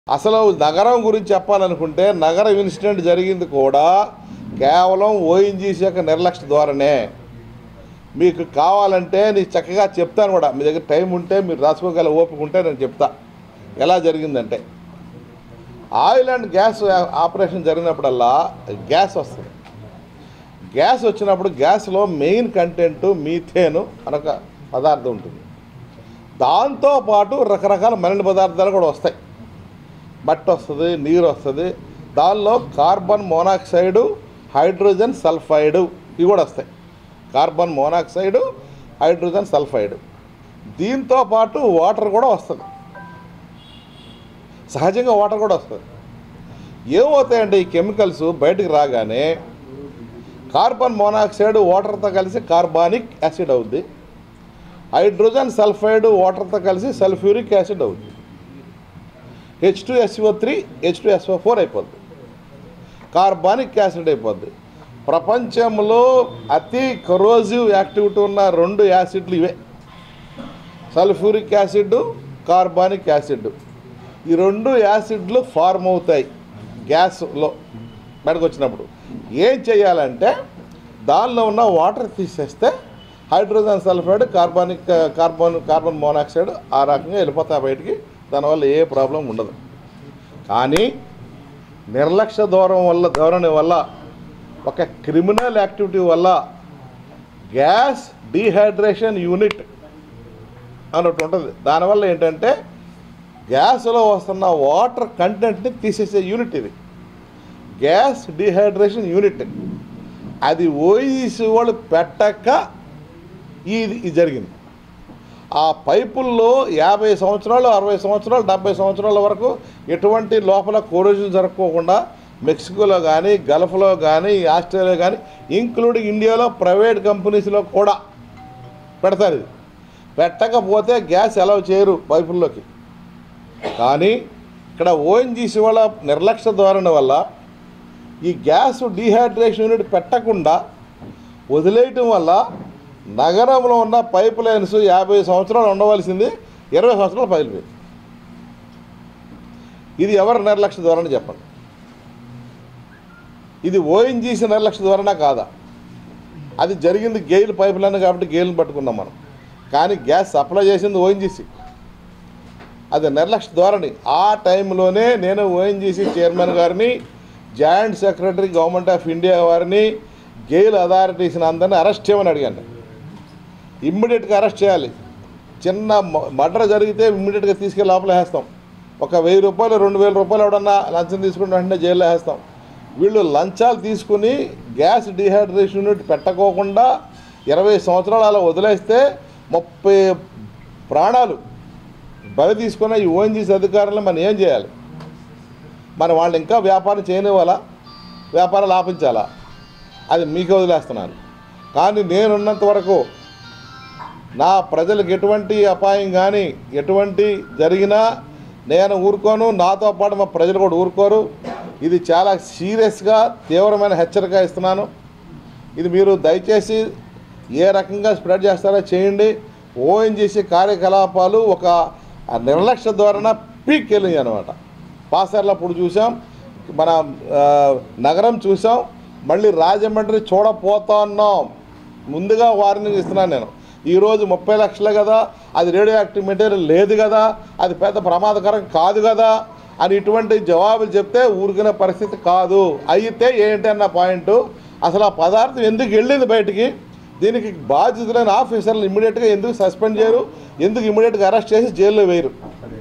అసలు నగరం గురించి చెప్పాలనుకుంటే నగరం ఇన్సిడెంట్ జరిగింది కూడా కేవలం ఓఎన్జీసీ యొక్క నిర్లక్ష్య ద్వారానే మీకు కావాలంటే నేను చక్కగా చెప్తాను కూడా మీ దగ్గర టైం ఉంటే మీరు రాసుకోగల ఓపిక ఉంటే నేను చెప్తా ఎలా జరిగిందంటే ఆయిల్ అండ్ గ్యాస్ ఆపరేషన్ జరిగినప్పుడల్లా గ్యాస్ వస్తుంది గ్యాస్ వచ్చినప్పుడు గ్యాస్లో మెయిన్ కంటెంట్ మీథేను అనొక పదార్థం ఉంటుంది దాంతోపాటు రకరకాల మలిన పదార్థాలు కూడా వస్తాయి బట్ట వస్తుంది నీరు వస్తుంది దానిలో కార్బన్ మోనాక్సైడు హైడ్రోజన్ సల్ఫైడు ఇవి కూడా వస్తాయి కార్బన్ మోనాక్సైడు హైడ్రోజన్ సల్ఫైడు దీంతో పాటు వాటర్ కూడా వస్తుంది సహజంగా వాటర్ కూడా వస్తుంది ఏమవుతాయంటే ఈ కెమికల్స్ బయటకు రాగానే కార్బన్ మోనాక్సైడ్ వాటర్తో కలిసి కార్బానిక్ యాసిడ్ అవుద్ది హైడ్రోజన్ సల్ఫైడ్ వాటర్తో కలిసి సల్ఫ్యూరిక్ యాసిడ్ అవుద్ది H two S O three H two S O four అయిపోద్ది కార్బానిక్ యాసిడ్ అయిపోద్ది ప్రపంచంలో అతి కరోజివ్ యాక్టివిటీ ఉన్న రెండు యాసిడ్లు ఇవే సల్ఫ్యూరిక్ యాసిడ్ కార్బానిక్ యాసిడ్ ఈ రెండు యాసిడ్లు ఫార్మ్ అవుతాయి గ్యాస్లో బయటకు వచ్చినప్పుడు ఏం చేయాలంటే దానిలో ఉన్న వాటర్ తీసేస్తే hydrogen sulphide carbonic carbon carbon monoxide ఆ రకంగా వెళ్ళిపోతాయి బయటికి దానివల్ల ఏ ప్రాబ్లం ఉండదు కానీ నిర్లక్ష్య దూరం వల్ల ధోరణి వల్ల ఒక క్రిమినల్ యాక్టివిటీ వల్ల గ్యాస్ డీహైడ్రేషన్ యూనిట్ అన్నట్టు ఉంటుంది దానివల్ల ఏంటంటే గ్యాస్లో వస్తున్న వాటర్ కంటెంట్ని తీసేసే యూనిట్ ఇది గ్యాస్ డీహైడ్రేషన్ యూనిట్ అది ఓఈసీ వాళ్ళు పెట్టక ఇది ఇది జరిగింది ఆ పైపుల్లో యాభై సంవత్సరాలు అరవై సంవత్సరాలు డెబ్బై సంవత్సరాల వరకు ఎటువంటి లోపల కోరోజన్ జరగకోకుండా మెక్సికోలో కానీ గల్ఫ్లో కానీ ఆస్ట్రేలియా కానీ ఇంక్లూడింగ్ ఇండియాలో ప్రైవేట్ కంపెనీస్లో కూడా పెడతారు ఇది పెట్టకపోతే గ్యాస్ అలౌ చేయరు పైపుల్లోకి కానీ ఇక్కడ ఓఎన్జీసీ వాళ్ళ నిర్లక్ష్య ధోరణి వల్ల ఈ గ్యాస్ డీహైడ్రేషన్ యూనిట్ పెట్టకుండా వదిలేయటం వల్ల నగరంలో ఉన్న పైప్ లైన్స్ యాభై సంవత్సరాలు ఉండవలసింది ఇరవై సంవత్సరాలు పగిలిపోయింది ఇది ఎవరి నిర్లక్ష్య ధోరణి చెప్పండి ఇది ఓఎన్జీసీ నిర్లక్ష్య ధోరణా కాదా అది జరిగింది గెయిల్ పైప్ లైన్ కాబట్టి గెయిల్ని పట్టుకున్నాం మనం కానీ గ్యాస్ సప్లై చేసింది ఓఎన్జీసీ అది నిర్లక్ష్య ధోరణి ఆ టైంలోనే నేను ఓఎన్జీసీ చైర్మన్ గారిని joint secretary government of India వారిని గెయిల్ అథారిటీస్ని అందరినీ అరెస్ట్ చేయమని అడిగాను ఇమ్మీడియట్గా అరెస్ట్ చేయాలి చిన్న మర్డర్ జరిగితే ఇమ్మీడియట్గా తీసుకెళ్ళి లోపల వేస్తాం ఒక వెయ్యి రూపాయలు రెండు వేల రూపాయలు ఎవడన్నా లంచం తీసుకుని వెంటనే జైల్లో వేస్తాం వీళ్ళు లంచాలు తీసుకుని గ్యాస్ డీహైడ్రేషన్ యూనిట్ పెట్టకోకుండా ఇరవై సంవత్సరాలు అలా వదిలేస్తే ముప్పై ప్రాణాలు బలి తీసుకున్న ఈ ఓఎన్జీసీ అధికారులను మనం ఏం చేయాలి మరి వాళ్ళు ఇంకా వ్యాపారం చేయనివ్వాలా వ్యాపారాలు ఆపించాలా అది మీకు వదిలేస్తున్నాను కానీ నేనున్నంత వరకు నా ప్రజలకు ఎటువంటి అపాయం కానీ ఎటువంటి జరిగినా నేను ఊరుకోను నాతో పాటు మా ప్రజలు కూడా ఊరుకోరు ఇది చాలా సీరియస్గా తీవ్రమైన హెచ్చరిక ఇస్తున్నాను ఇది మీరు దయచేసి ఏ రకంగా స్ప్రెడ్ చేస్తారో చేయండి ఓఎన్జీసీ కార్యకలాపాలు ఒక నిర్లక్ష్య ధోరణ పీక్ వెళ్ళింది అనమాట పాసర్లు అప్పుడు చూసాం మన ఆ, నగరం చూసాం మళ్ళీ రాజమండ్రి చూడపోతున్నాం ముందుగా వార్నింగ్ ఇస్తున్నాను నేను ఈరోజు ముప్పై లక్షలే కదా అది రేడియో యాక్టివ్ మెటీరియల్ లేదు కదా అది పెద్ద ప్రమాదకరం కాదు కదా అని ఇటువంటి జవాబులు చెప్తే ఊరుకునే పరిస్థితి కాదు అయితే ఏంటి అన్న పాయింట్ అసలు ఆ పదార్థం ఎందుకు వెళ్ళింది బయటికి దీనికి బాధ్యతలైన ఆఫీసర్లు ఇమ్మీడియట్గా ఎందుకు సస్పెండ్ చేయరు ఎందుకు ఇమ్మీడియట్గా అరెస్ట్ చేసి జైల్లో వేయరు